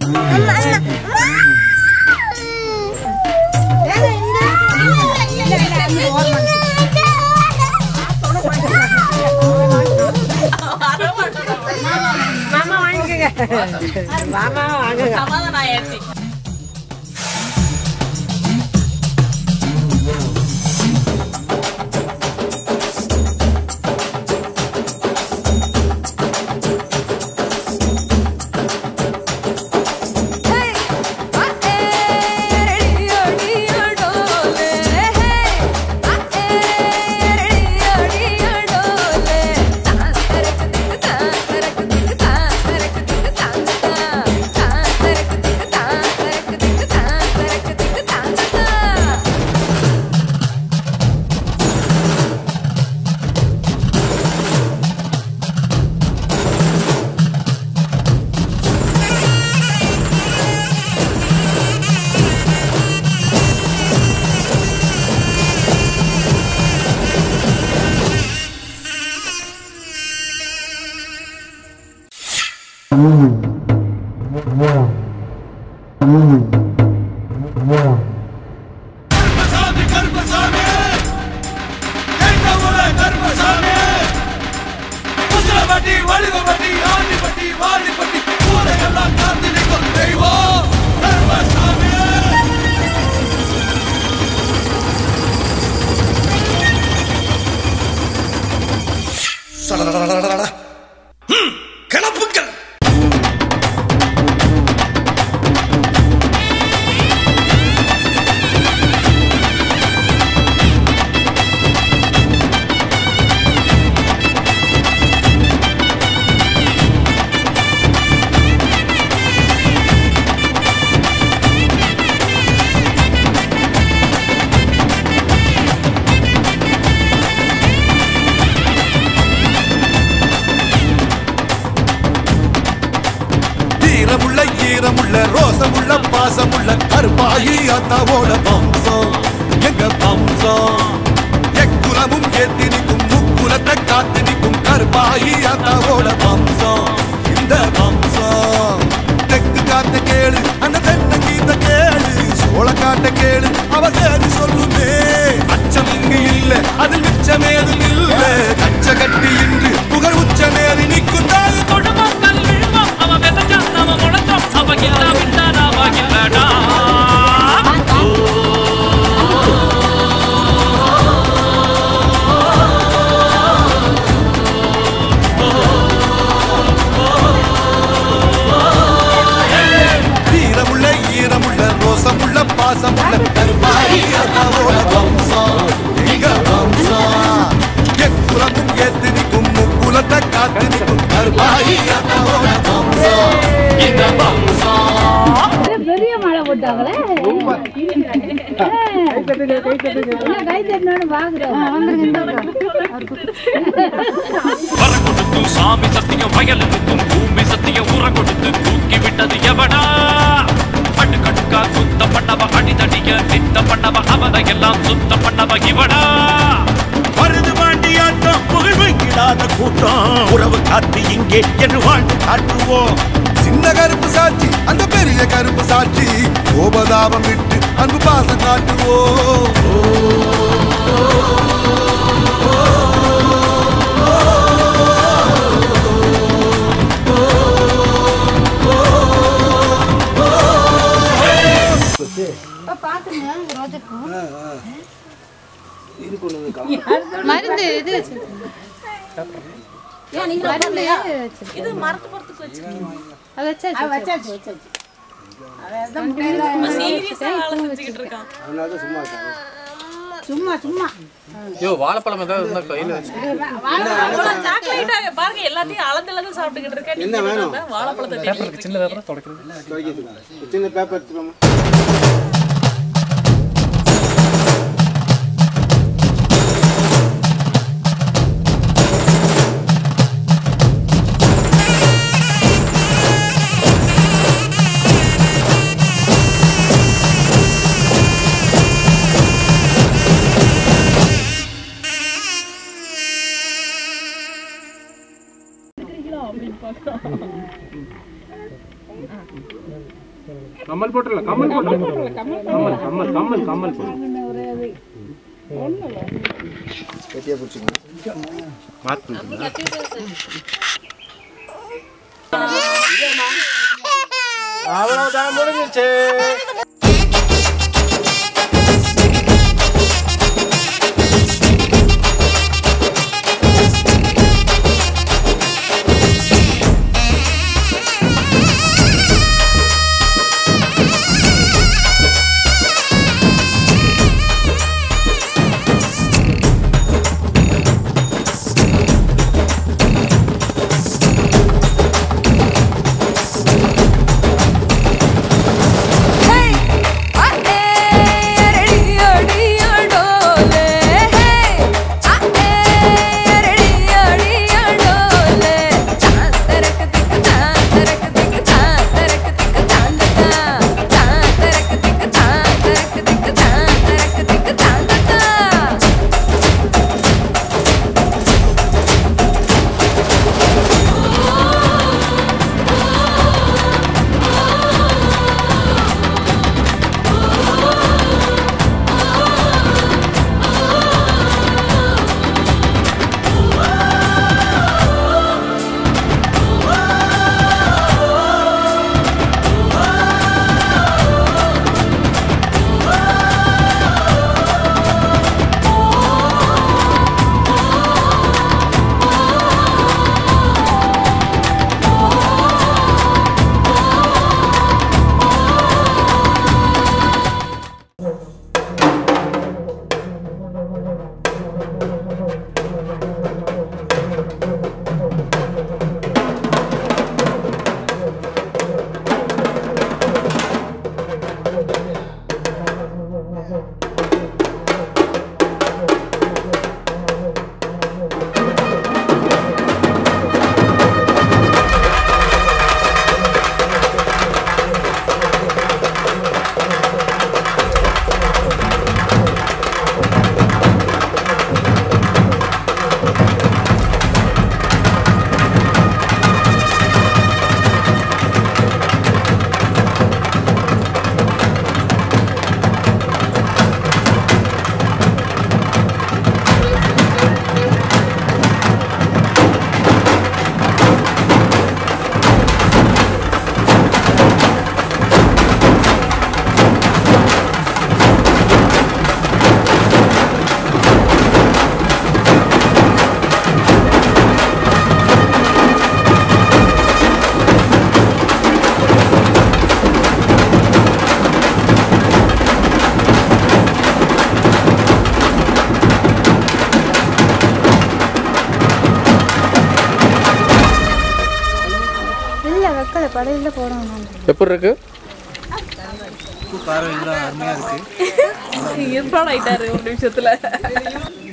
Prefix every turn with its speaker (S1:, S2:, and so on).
S1: மாமா வாங்கிக்கங்க மாமா வாங்குங்க
S2: சமாதானம் ஆயாச்சு
S3: கருப்பசாமி கருப்பசாமி கேட்டவுட கருப்பசாமி முசலப்பட்டி வடிவப்பட்டி ஆண்டிப்பட்டி வாடிப்பட்டி ஊரையெல்லாம் காத்து நிற்கும் தெய்வம் கருப்பசாமி சடடடடடடட. ஹம், கிளப்புக்கள் வீரமுள்ள ஈரமுள்ள ரோசமுள்ள பாசமுள்ள கருப்பாயி அத்தாவோட வம்சம் எங்க வம்சம் எக்குலமும் ஏத்தி நிற்கும் முக்குலத்தை காத்து நிற்கும் கருப்பாயி அத்தாவோட வம்சம் இந்த வம்சம் தெற்கு காத்த கேளு அந்த தென்னை கீத்த கேளு சோழ காட்ட கேளு அவ சேரி சொல்லுமே அச்சம் இங்கு இல்ல அது மிச்சமேதும் இல்ல கச்ச கட்டி இன்று புகழ் உச்சமேறி நிற்கும் தாழ்
S4: கொடுமக்கள் விழுமம் அவன் விதைச்சான் நாம முளைச்சோம் அவ இல்ல விட்டா நாம இல்லடா
S3: வீரமுள்ள ஈரமுள்ள ரோசமுள்ள பாசமுள்ள கருமாரி அதாவோட வம்சம் எங்க வம்சம் எக்குலமும் ஏத்து நிற்கும் முக்குலத்தை காத்து நிற்கும் கருமாரி அதாவோட வம்சம் இந்த வம்சம்
S5: பெரிய மழை போட்டாங்களே கை தட்டினோட பாக்குறேன்
S4: வர கொடுத்து சாமி சத்தியம் வயலுக்கும் பூமி சத்தியம் உர கொடுத்து தூக்கி விட்டது எவடா அடுக்கடுக்கா சுத்த பண்ணவ அடிதடிய நித்த பண்ணவ அவனை எல்லாம் சுத்த பண்ணவ இவடா
S6: மருது வாண்டியாட்டம் புகழ் வைக்கிடாத கூட்டம் உறவு காத்து இங்கே என்று வாழ்ந்து காட்டுவோம்
S3: சின்ன கருப்பு சாட்சி அந்த பெரிய கருப்பு சாட்சி கோபதாபம் விட்டு அன்பு பாசம் காட்டுவோம்
S5: மருந்து இது மருந்து
S2: இது மரத்து பொறுத்துக்கு வச்சு
S5: அது வச்சாச்சு வச்சாச்சு வச்சாச்சு
S2: சீரியஸா வேலை செஞ்சுக்கிட்டு இருக்கான்
S5: சும்மா சும்மா
S7: யோ வாழைப்பழம் ஏதாவது இருந்தா கையில வச்சு
S2: அவ்வளவு சாக்லேட்டா பாருங்க எல்லாத்தையும் அளந்து அளந்து சாப்பிட்டுக்கிட்டு இருக்கேன் என்ன வேணும் வாழைப்பழத்தை தேடி
S7: சின்ன வேப்பரம் தொடக்கிறது
S8: சின்ன பேப்பர் எடுத்துக்கோமா
S7: கம்மல் போட்டுல கம்மல் போட்டுல கம்மல் கம்மல் கம்மல் கம்மல் போடு
S8: கெட்டியா பிடிச்சிங்க
S7: அவ்வளவுதான் முடிஞ்சிச்சு
S5: இல்ல வெக்கல படையில போடணும்
S7: எப்படி இருக்கு
S2: இன்ஸ்பாயர் ஆயிட்டாரு ஒரு நிமிஷத்துல